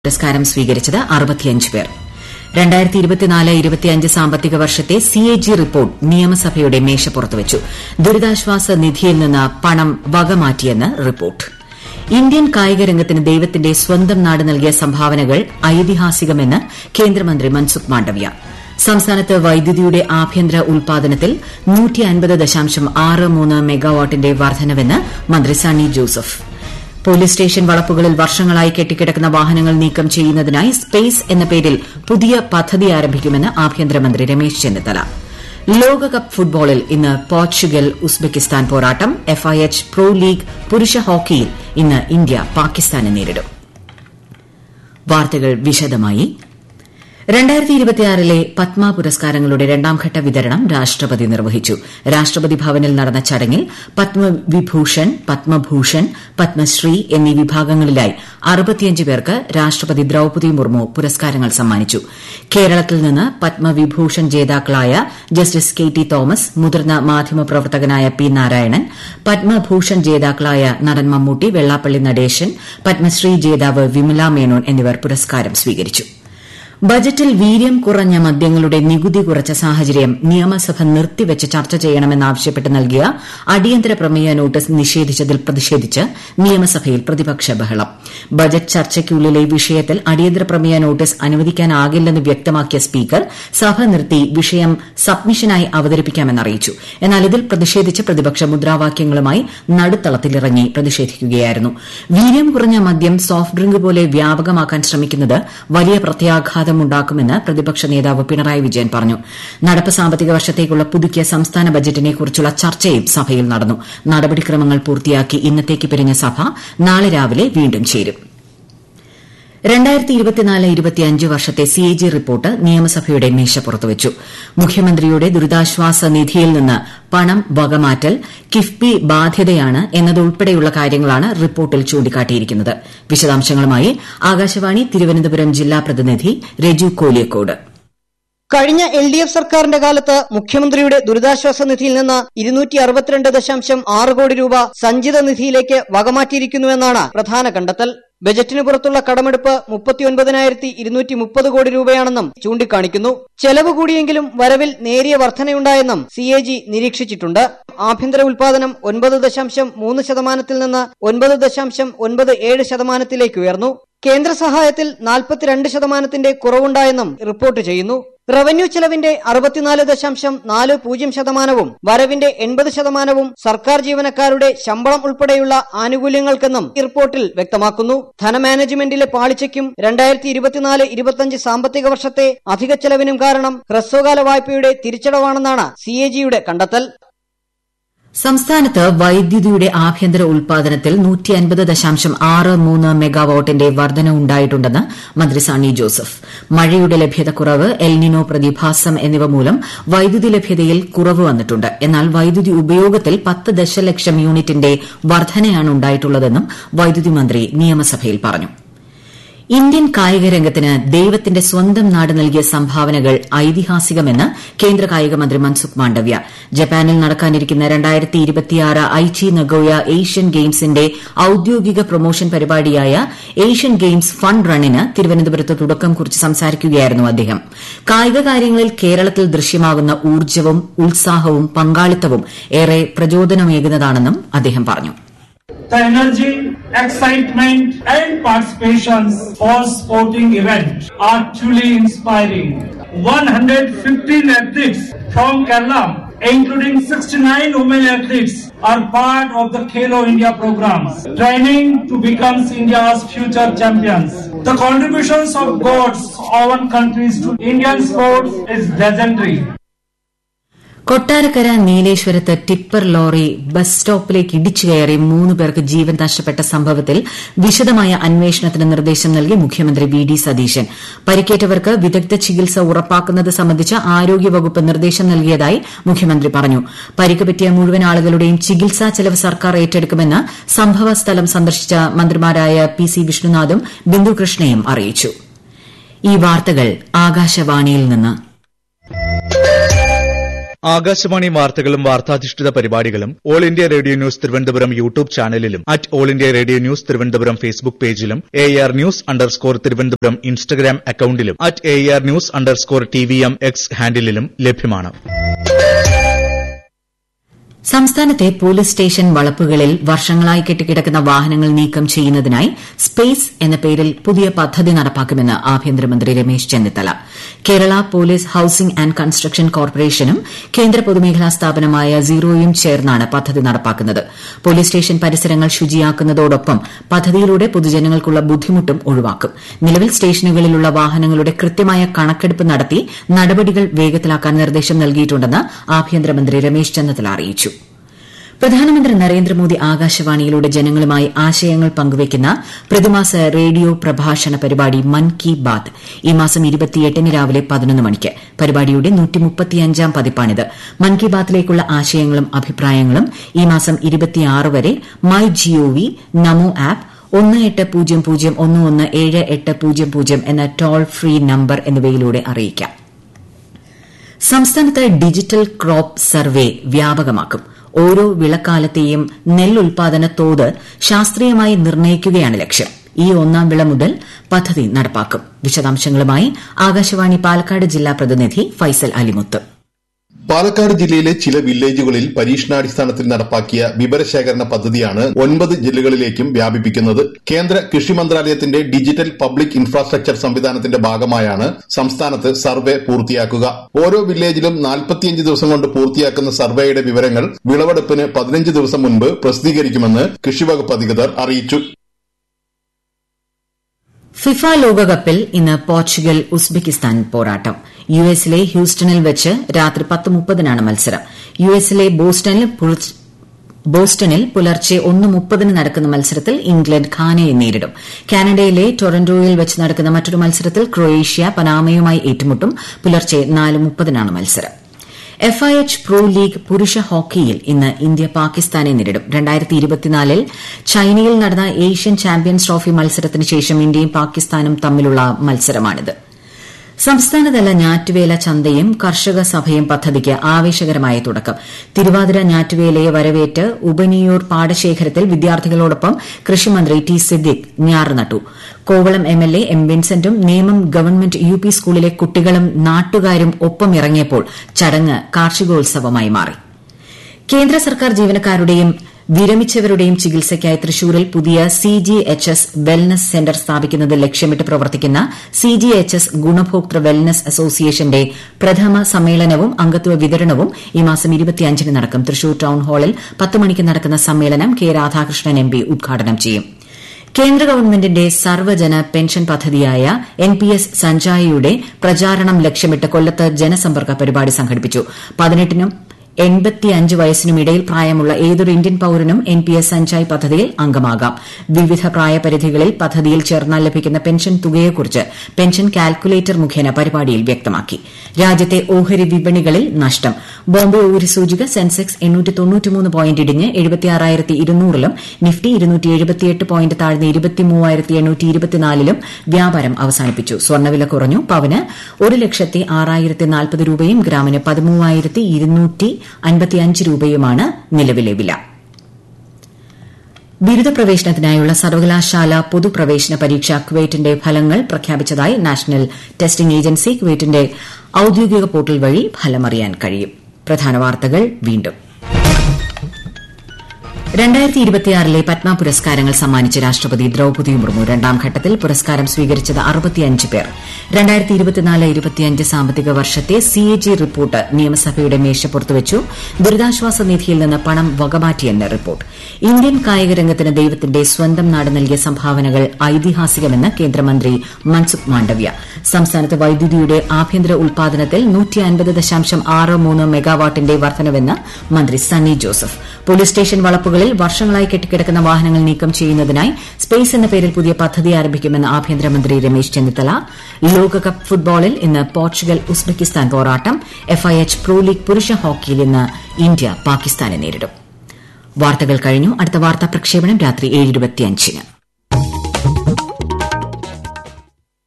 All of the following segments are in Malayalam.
പുരസ്കാരം സ്വീകരിച്ചത് അറുപത്തിയഞ്ച് പേർ സാമ്പത്തിക വർഷത്തെ സിഎജി റിപ്പോർട്ട് നിയമസഭയുടെ മേശപ്പുറത്ത് വെച്ചു ദുരിതാശ്വാസ നിധിയിൽ നിന്ന് പണം വകമാറ്റിയെന്ന് റിപ്പോർട്ട് ഇന്ത്യൻ കായിക രംഗത്തിന് ദൈവത്തിന്റെ സ്വന്തം നാട് നൽകിയ സംഭാവനകൾ ഐതിഹാസികമെന്ന് കേന്ദ്രമന്ത്രി മൻസുഖ് മാണ്ഡവ്യ സംസ്ഥാനത്ത് വൈദ്യുതിയുടെ ആഭ്യന്തര ഉൽപാദനത്തിൽ മെഗാവാട്ടിന്റെ വർധനവെന്ന് മന്ത്രി സണ്ണി ജോസഫ് പോലീസ് സ്റ്റേഷൻ വളപ്പുകളിൽ വർഷങ്ങളായി കെട്ടിക്കിടക്കുന്ന വാഹനങ്ങൾ നീക്കം ചെയ്യുന്നതിനായി സ്പേസ് എന്ന പേരിൽ പുതിയ പദ്ധതി ആരംഭിക്കുമെന്ന് ആഭ്യന്തരമന്ത്രി രമേശ് ചെന്നിത്തല ലോകകപ്പ് ഫുട്ബോളിൽ ഇന്ന് പോർച്ചുഗൽ ഉസ്ബെക്കിസ്ഥാൻ പോരാട്ടം എഫ്ഐഎച്ച് പ്രോ ലീഗ് പുരുഷ ഹോക്കിയിൽ ഇന്ന് ഇന്ത്യ പാകിസ്ഥാനെ നേരിടും വാർത്തകൾ വിശദമായി ലെ പത്മ പുരസ്കാരങ്ങളുടെ രണ്ടാംഘട്ട വിതരണം രാഷ്ട്രപതി നിർവഹിച്ചു രാഷ്ട്രപതി ഭവനിൽ നടന്ന ചടങ്ങിൽ പത്മവിഭൂഷൺ പത്മഭൂഷൺ പത്മശ്രീ എന്നീ വിഭാഗങ്ങളിലായി അറുപത്തിയഞ്ച് പേർക്ക് രാഷ്ട്രപതി ദ്രൌപദി മുർമു പുരസ്കാരങ്ങൾ സമ്മാനിച്ചു കേരളത്തിൽ നിന്ന് പത്മവിഭൂഷൺ ജേതാക്കളായ ജസ്റ്റിസ് കെ ടി തോമസ് മുതിർന്ന മാധ്യമപ്രവർത്തകനായ പി നാരായണൻ പത്മഭൂഷൺ ജേതാക്കളായ നടൻ മമ്മൂട്ടി വെള്ളാപ്പള്ളി നടേശൻ പത്മശ്രീ ജേതാവ് വിമല മേനോൻ എന്നിവർ പുരസ്കാരം സ്വീകരിച്ചു ബജറ്റിൽ വീര്യം കുറഞ്ഞ മദ്യങ്ങളുടെ നികുതി കുറച്ച സാഹചര്യം നിയമസഭ നിർത്തിവച്ച് ചർച്ച ചെയ്യണമെന്നാവശ്യപ്പെട്ട് നൽകിയ അടിയന്തര പ്രമേയ നോട്ടീസ് നിഷേധിച്ചതിൽ പ്രതിഷേധിച്ച് നിയമസഭയിൽ പ്രതിപക്ഷ ബഹളം ബജറ്റ് ചർച്ചയ്ക്കുള്ളിലെ വിഷയത്തിൽ അടിയന്തര പ്രമേയ നോട്ടീസ് അനുവദിക്കാനാകില്ലെന്ന് വ്യക്തമാക്കിയ സ്പീക്കർ സഭ നിർത്തി വിഷയം സബ്മിഷനായി അവതരിപ്പിക്കാമെന്ന് അറിയിച്ചു എന്നാൽ ഇതിൽ പ്രതിഷേധിച്ച് പ്രതിപക്ഷ മുദ്രാവാക്യങ്ങളുമായി നടുത്തളത്തിലിറങ്ങി പ്രതിഷേധിക്കുകയായിരുന്നു വീര്യം കുറഞ്ഞ മദ്യം സോഫ്റ്റ് ഡ്രിങ്ക് പോലെ വ്യാപകമാക്കാൻ ശ്രമിക്കുന്നത് വലിയ പ്രത്യാഘാതം ഉണ്ടാക്കുമെന്ന് പ്രതിപക്ഷ നേതാവ് പിണറായി വിജയൻ പറഞ്ഞു നടപ്പ് സാമ്പത്തിക വർഷത്തേക്കുള്ള പുതുക്കിയ സംസ്ഥാന ബജറ്റിനെക്കുറിച്ചുള്ള ചർച്ചയും സഭയിൽ നടന്നു നടപടിക്രമങ്ങൾ പൂർത്തിയാക്കി ഇന്നത്തേക്ക് പിരിഞ്ഞ സഭ നാളെ രാവിലെ വീണ്ടും ചേരും വർഷത്തെ സിഎജി റിപ്പോർട്ട് നിയമസഭയുടെ മേശപ്പുറത്ത് വെച്ചു മുഖ്യമന്ത്രിയുടെ ദുരിതാശ്വാസ നിധിയിൽ നിന്ന് പണം വകമാറ്റൽ കിഫ്ബി ബാധ്യതയാണ് എന്നതുൾപ്പെടെയുള്ള കാര്യങ്ങളാണ് റിപ്പോർട്ടിൽ ചൂണ്ടിക്കാട്ടിയിരിക്കുന്നത് വിശദാംശങ്ങളുമായി ആകാശവാണി തിരുവനന്തപുരം ജില്ലാ പ്രതിനിധി രജു കോലിയക്കോട് കഴിഞ്ഞ എൽ ഡി എഫ് സർക്കാരിന്റെ കാലത്ത് മുഖ്യമന്ത്രിയുടെ ദുരിതാശ്വാസ നിധിയിൽ നിന്ന് ഇരുന്നൂറ്റി അറുപത്തിരണ്ട് ദശാംശം ആറ് കോടി രൂപ സഞ്ചിത നിധിയിലേക്ക് വകമാറ്റിയിരിക്കുന്നുവെന്നാണ് പ്രധാന കണ്ടെത്തൽ ബജറ്റിന് പുറത്തുള്ള കടമെടുപ്പ് മുപ്പത്തിയൊൻപതിനായിരത്തി ഇരുന്നൂറ്റി മുപ്പത് കോടി രൂപയാണെന്നും ചൂണ്ടിക്കാണിക്കുന്നു ചെലവ് കൂടിയെങ്കിലും വരവിൽ നേരിയ വർധനയുണ്ടായെന്നും സി എ ജി നിരീക്ഷിച്ചിട്ടുണ്ട് ആഭ്യന്തര ഉൽപാദനം ഒൻപത് ദശാംശം മൂന്ന് ശതമാനത്തിൽ നിന്ന് ഒൻപത് ദശാംശം ഒൻപത് ഏഴ് ശതമാനത്തിലേക്ക് ഉയർന്നു കേന്ദ്ര സഹായത്തിൽ നാൽപ്പത്തിരണ്ട് ശതമാനത്തിന്റെ കുറവുണ്ടായെന്നും റിപ്പോർട്ട് ചെയ്യുന്നു റവന്യൂ ചെലവിന്റെ അറുപത്തിനാല് ദശാംശം നാല് പൂജ്യം ശതമാനവും വരവിന്റെ എൺപത് ശതമാനവും സർക്കാർ ജീവനക്കാരുടെ ശമ്പളം ഉൾപ്പെടെയുള്ള ആനുകൂല്യങ്ങൾക്കെന്നും ഈ റിപ്പോർട്ടിൽ വ്യക്തമാക്കുന്നു ധനമാനേജ്മെന്റിലെ പാളിച്ചയ്ക്കും രണ്ടായിരത്തി ഇരുപത്തിനാല് ഇരുപത്തിയഞ്ച് സാമ്പത്തിക വർഷത്തെ അധിക ചെലവിനും കാരണം ഹ്രസ്വകാല വായ്പയുടെ തിരിച്ചടവാണെന്നാണ് സി എ ജിയുടെ കണ്ടെത്തൽ സംസ്ഥാനത്ത് വൈദ്യുതിയുടെ ആഭ്യന്തര ഉൽപാദനത്തിൽ മെഗാവാട്ടിന്റെ വർധനവുണ്ടായിട്ടുണ്ടെന്ന് മന്ത്രി സണ്ണി ജോസഫ് മഴയുടെ ലഭ്യത കുറവ് എൽനിനോ പ്രതിഭാസം എന്നിവ മൂലം വൈദ്യുതി ലഭ്യതയിൽ കുറവ് വന്നിട്ടുണ്ട് എന്നാൽ വൈദ്യുതി ഉപയോഗത്തിൽ പത്ത് ദശലക്ഷം യൂണിറ്റിന്റെ വർധനയാണ് ഉണ്ടായിട്ടുള്ളതെന്നും വൈദ്യുതി മന്ത്രി നിയമസഭയിൽ പറഞ്ഞു ഇന്ത്യൻ കായിക രംഗത്തിന് ദൈവത്തിന്റെ സ്വന്തം നാട് നൽകിയ സംഭാവനകൾ ഐതിഹാസികമെന്ന് കേന്ദ്ര കായിക മന്ത്രി മൻസുഖ് മാണ്ഡവ്യ ജപ്പാനിൽ നടക്കാനിരിക്കുന്ന ഐച്ചി നഗോയ ഏഷ്യൻ ഗെയിംസിന്റെ ഔദ്യോഗിക പ്രൊമോഷൻ പരിപാടിയായ ഏഷ്യൻ ഗെയിംസ് ഫണ്ട് റണ്ണിന് തിരുവനന്തപുരത്ത് തുടക്കം കുറിച്ച് സംസാരിക്കുകയായിരുന്നു അദ്ദേഹം കായിക കാര്യങ്ങളിൽ കേരളത്തിൽ ദൃശ്യമാകുന്ന ഊർജ്ജവും ഉത്സാഹവും പങ്കാളിത്തവും ഏറെ പ്രചോദനമേകുന്നതാണെന്നും അദ്ദേഹം പറഞ്ഞു The energy, excitement, and participations for sporting event are truly inspiring. 115 athletes from Kerala, including 69 women athletes, are part of the Khelo India programs, training to become India's future champions. The contributions of God's own countries to Indian sports is legendary. Kottarakkara നീലേശ്വരത്ത് ടിപ്പർ ലോറി ബസ് സ്റ്റോപ്പിലേക്ക് ഇടിച്ചു കയറി മൂന്ന് പേർക്ക് ജീവൻ നഷ്ടപ്പെട്ട സംഭവത്തിൽ വിശദമായ അന്വേഷണത്തിന് നിർദ്ദേശം നൽകി മുഖ്യമന്ത്രി വി ഡി സതീശൻ പരിക്കേറ്റവർക്ക് വിദഗ്ധ ചികിത്സ ഉറപ്പാക്കുന്നത് സംബന്ധിച്ച് ആരോഗ്യവകുപ്പ് നിർദ്ദേശം നൽകിയതായി മുഖ്യമന്ത്രി പറഞ്ഞു പരിക്ക് പറ്റിയ മുഴുവൻ ആളുകളുടെയും ചികിത്സാ ചെലവ് സർക്കാർ ഏറ്റെടുക്കുമെന്ന് സംഭവ സ്ഥലം സന്ദർശിച്ച മന്ത്രിമാരായ പി സി വിഷ്ണുനാഥും ബിന്ദുകൃഷ്ണയും അറിയിച്ചു ഈ വാർത്തകൾ ആകാശവാണിയിൽ നിന്ന് ആകാശവാണി വാർത്തകളും വാർത്താധിഷ്ഠിത പരിപാടികളും all India radio news Thiruvananthapuram YouTube ചാനലിലും at all India radio news Thiruvananthapuram Facebook പേജിലും A R news underscore Thiruvananthapuram Instagram അക്കൌണ്ടിലും at A R news underscore T V M X ഹാൻഡിലും ലഭ്യമാണ് സംസ്ഥാനത്തെ പോലീസ് സ്റ്റേഷൻ വളപ്പുകളിൽ വർഷങ്ങളായി കെട്ടിക്കിടക്കുന്ന വാഹനങ്ങൾ നീക്കം ചെയ്യുന്നതിനായി സ്പേസ് എന്ന പേരിൽ പുതിയ പദ്ധതി നടപ്പാക്കുമെന്ന് ആഭ്യന്തരമന്ത്രി Ramesh Chennithala Kerala police housing and construction കോർപ്പറേഷനും കേന്ദ്ര പൊതുമേഖലാ സ്ഥാപനമായ സീറോയും ചേർന്നാണ് പദ്ധതി നടപ്പാക്കുന്നത് പോലീസ് സ്റ്റേഷൻ പരിസരങ്ങൾ ശുചിയാക്കുന്നതോടൊപ്പം പദ്ധതിയിലൂടെ പൊതുജനങ്ങൾക്കുള്ള ബുദ്ധിമുട്ടും ഒഴിവാക്കും നിലവിൽ സ്റ്റേഷനുകളിലുള്ള വാഹനങ്ങളുടെ കൃത്യമായ കണക്കെടുപ്പ് നടത്തി നടപടികൾ വേഗത്തിലാക്കാൻ നിർദ്ദേശം നൽകിയിട്ടുണ്ടെന്ന് ആഭ്യന്തരമന്ത്രി രമേശ് ചെന്നിത്തല അറിയിച്ചു പ്രധാനമന്ത്രി നരേന്ദ്രമോദി ആകാശവാണിയിലൂടെ ജനങ്ങളുമായി ആശയങ്ങൾ പങ്കുവയ്ക്കുന്ന പ്രതിമാസ റേഡിയോ പ്രഭാഷണ പരിപാടി മൻ കി ബാത് ഈ മാസം ഇരുപത്തിയെട്ടിന് രാവിലെ പതിനൊന്ന് മണിക്ക് പരിപാടിയുടെ നൂറ്റിമുപ്പത്തിയഞ്ചാം പതിപ്പാണിത് മൻ കി ബാത്തിലേക്കുള്ള ആശയങ്ങളും അഭിപ്രായങ്ങളും ഈ മാസം ഇരുപത്തിയാറ് വരെ മൈ ജിഒവി നമോ ആപ്പ് ഒന്ന് എട്ട് പൂജ്യം പൂജ്യം ഒന്ന് ഒന്ന് ഏഴ് എട്ട് പൂജ്യം പൂജ്യം എന്ന ടോൾ ഫ്രീ നമ്പർ എന്നിവയിലൂടെ അറിയിക്കാം സംസ്ഥാനത്ത് ഡിജിറ്റൽ ക്രോപ്പ് സർവേ വ്യാപകമാക്കും ഓരോ വിളക്കാലത്തെയും നെല്ലുൽപാദന തോത് ശാസ്ത്രീയമായി നിർണ്ണയിക്കുകയാണ് ലക്ഷ്യം ഈ ഒന്നാം വിള മുതൽ പദ്ധതി നടപ്പാക്കും വിശദാംശങ്ങളുമായി ആകാശവാണി പാലക്കാട് ജില്ലാ പ്രതിനിധി ഫൈസൽ അലിമുത്ത് പാലക്കാട് ജില്ലയിലെ ചില വില്ലേജുകളിൽ പരീക്ഷണാടിസ്ഥാനത്തിൽ നടപ്പാക്കിയ വിവരശേഖരണ പദ്ധതിയാണ് ഒൻപത് ജില്ലകളിലേക്കും വ്യാപിപ്പിക്കുന്നത് കേന്ദ്ര കൃഷി മന്ത്രാലയത്തിന്റെ ഡിജിറ്റൽ പബ്ലിക് ഇൻഫ്രാസ്ട്രക്ചർ സംവിധാനത്തിന്റെ ഭാഗമായാണ് സംസ്ഥാനത്ത് സർവേ പൂർത്തിയാക്കുക ഓരോ വില്ലേജിലും നാൽപ്പത്തിയഞ്ച് ദിവസം കൊണ്ട് പൂർത്തിയാക്കുന്ന സർവേയുടെ വിവരങ്ങൾ വിളവെടുപ്പിന് പതിനഞ്ച് ദിവസം മുൻപ് പ്രസിദ്ധീകരിക്കുമെന്ന് കൃഷിവകുപ്പ് അധികൃതർ അറിയിച്ചു ഫിഫ ലോകകപ്പിൽ ഇന്ന് പോർച്ചുഗൽ ഉസ്ബെക്കിസ്ഥാൻ പോരാട്ടം യു എസിലെ ഹ്യൂസ്റ്റണിൽ വെച്ച് രാത്രി പത്ത് മുപ്പതിനാണ് മത്സരം യു എസിലെ ബോസ്റ്റണിൽ ബോസ്റ്റണിൽ പുലർച്ചെ ഒന്ന് മുപ്പതിന് നടക്കുന്ന മത്സരത്തിൽ ഇംഗ്ലണ്ട് ഖാനയെ നേരിടും കാനഡയിലെ ടൊറന്റോയിൽ വെച്ച് നടക്കുന്ന മറ്റൊരു മത്സരത്തിൽ ക്രൊയേഷ്യ പനാമയുമായി ഏറ്റുമുട്ടും പുലർച്ചെ നാല് മുപ്പതിനാണ് മത്സരം F I H pro league പുരുഷ ഹോക്കിയിൽ ഇന്ന് ഇന്ത്യ പാകിസ്ഥാനെ നേരിടും ൽ ചൈനയിൽ നടന്ന ഏഷ്യൻ ചാമ്പ്യൻസ് ട്രോഫി മത്സരത്തിന് ശേഷം ഇന്ത്യയും പാകിസ്ഥാനും തമ്മിലുള്ള മത്സരമാണിത് സംസ്ഥാനതല ഞാറ്റുവേല ചന്തയും കർഷക സഭയും പദ്ധതിക്ക് ആവേശകരമായ തുടക്കം തിരുവാതിര ഞാറ്റുവേലയെ വരവേറ്റ് ഉപനിയൂർ പാടശേഖരത്തിൽ വിദ്യാർത്ഥികളോടൊപ്പം കൃഷിമന്ത്രി ടി സിദ്ദിഖ് ഞാറ് നട്ടു കോവളം എംഎൽഎ എം വിൻസെന്റും നേമം ഗവൺമെന്റ് യു പി സ്കൂളിലെ കുട്ടികളും നാട്ടുകാരും ഒപ്പമിറങ്ങിയപ്പോൾ ചടങ്ങ് കാർഷികോത്സവമായി മാറി കേന്ദ്ര സർക്കാർ ജീവനക്കാരുടെയും വിരമിച്ചവരുടെയും ചികിത്സയ്ക്കായി തൃശൂരിൽ പുതിയ C G H S wellness centre സ്ഥാപിക്കുന്നത് ലക്ഷ്യമിട്ട് പ്രവർത്തിക്കുന്ന സി ജി എച്ച് എസ് ഗുണഭോക്തൃ വെൽനസ് അസോസിയേഷന്റെ പ്രഥമ സമ്മേളനവും അംഗത്വ വിതരണവും ഈ മാസം ന് നടക്കും തൃശൂർ ടൌൺ ഹാളിൽ പത്ത് മണിക്ക് നടക്കുന്ന സമ്മേളനം കെ രാധാകൃഷ്ണൻ എം പി ഉദ്ഘാടനം ചെയ്യും കേന്ദ്ര ഗവൺമെന്റിന്റെ സർവ്വജന പെൻഷൻ പദ്ധതിയായ എൻ പി എസ് സഞ്ജായയുടെ പ്രചാരണം ലക്ഷ്യമിട്ട് കൊല്ലത്ത് ജനസമ്പർക്ക പരിപാടി സംഘടിപ്പിച്ചു പതിനെട്ടിനും എൺപത്തിയഞ്ച് വയസ്സിനുമിടയിൽ പ്രായമുള്ള ഏതൊരു ഇന്ത്യൻ പൌരനും എൻ പി എസ് സഞ്ചായ് പദ്ധതിയിൽ അംഗമാകാം വിവിധ പ്രായപരിധികളിൽ പദ്ധതിയിൽ ചേർന്നാൽ ലഭിക്കുന്ന പെൻഷൻ തുകയെക്കുറിച്ച് പെൻഷൻ കാൽക്കുലേറ്റർ മുഖേന പരിപാടിയിൽ വ്യക്തമാക്കി രാജ്യത്തെ ഓഹരി വിപണികളിൽ നഷ്ടം ബോംബെ ഓഹരി സൂചിക സെൻസെക്സ് പോയിന്റ് ഇടിഞ്ഞ് ലും നിഫ്റ്റി പോയിന്റ് താഴ്ന്ന് ലും വ്യാപാരം അവസാനിപ്പിച്ചു സ്വർണ്ണവില കുറഞ്ഞു പവന് ഒരു ലക്ഷത്തി ആറായിരത്തി നാൽപ്പത് രൂപയും ഗ്രാമിന് പതിമൂവായിരത്തി ഇരുന്നൂറ്റി അൻപത്തിയഞ്ച് രൂപയുമാണ് നിലവിലെ വില ബിരുദ പ്രവേശനത്തിനായുള്ള സർവകലാശാല പൊതുപ്രവേശന പരീക്ഷ ക്വേറ്റിന്റെ ഫലങ്ങൾ പ്രഖ്യാപിച്ചതായി നാഷണൽ ടെസ്റ്റിംഗ് ഏജൻസി ക്വേറ്റിന്റെ ഔദ്യോഗിക പോർട്ടൽ വഴി ഫലമറിയാൻ കഴിയും പ്രധാന വാർത്തകൾ വീണ്ടും രണ്ടായിരത്തി ഇരുപത്തിയാറിലെ പത്മ പുരസ്കാരങ്ങൾ സമ്മാനിച്ച് രാഷ്ട്രപതി ദ്രൌപദി മുർമു രണ്ടാം ഘട്ടത്തിൽ പുരസ്കാരം സ്വീകരിച്ചത് അറുപത്തിയഞ്ച് പേർ രണ്ടായിരത്തി ഇരുപത്തിനാല് ഇരുപത്തിയഞ്ച് സാമ്പത്തിക വർഷത്തെ സി എ ജി റിപ്പോർട്ട് നിയമസഭയുടെ മേശപ്പുറത്ത് വെച്ചു ദുരിതാശ്വാസ നിധിയിൽ നിന്ന് പണം വകമാറ്റിയെന്ന് റിപ്പോർട്ട് ഇന്ത്യൻ കായിക രംഗത്തിന് ദൈവത്തിന്റെ സ്വന്തം നാട് നൽകിയ സംഭാവനകൾ ഐതിഹാസികമെന്ന് കേന്ദ്രമന്ത്രി മൻസുഖ് മാണ്ഡവ്യ സംസ്ഥാനത്ത് വൈദ്യുതിയുടെ ആഭ്യന്തര ഉൽപാദനത്തിൽ മെഗാവാട്ടിന്റെ വർധനവെന്ന് മന്ത്രി സണ്ണി ജോസഫ് പോലീസ് സ്റ്റേഷൻ വളപ്പുകളിൽ വർഷങ്ങളായി കെട്ടിക്കിടക്കുന്ന വാഹനങ്ങൾ നീക്കം ചെയ്യുന്നതിനായി സ്പേസ് എന്ന പേരിൽ പുതിയ പദ്ധതി ആരംഭിക്കുമെന്ന് ആഭ്യന്തരമന്ത്രി രമേശ് ചെന്നിത്തല ലോകകപ്പ് ഫുട്ബോളിൽ ഇന്ന് പോർച്ചുഗൽ ഉസ്ബെക്കിസ്ഥാൻ പോരാട്ടം എഫ്ഐഎച്ച് പ്രോ ലീഗ് പുരുഷ ഹോക്കിയിൽ ഇന്ന് ഇന്ത്യ പാകിസ്ഥാനെ നേരിടും വാർത്തകൾ കഴിഞ്ഞു അടുത്ത വാർത്താ പ്രക്ഷേപണം രാത്രി ഏഴ്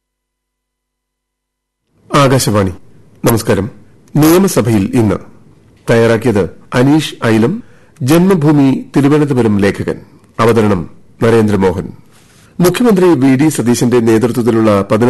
ആകാശവാണി നമസ്കാരം നിയമസഭയിൽ ഇന്ന് തയ്യാറാക്കിയത് അനീഷ് ഐലം ജന്മഭൂമി തിരുവനന്തപുരം ലേഖകൻ അവതരണം നരേന്ദ്രമോഹൻ മുഖ്യമന്ത്രി വി ഡി സതീശന്റെ നേതൃത്വത്തിലുള്ള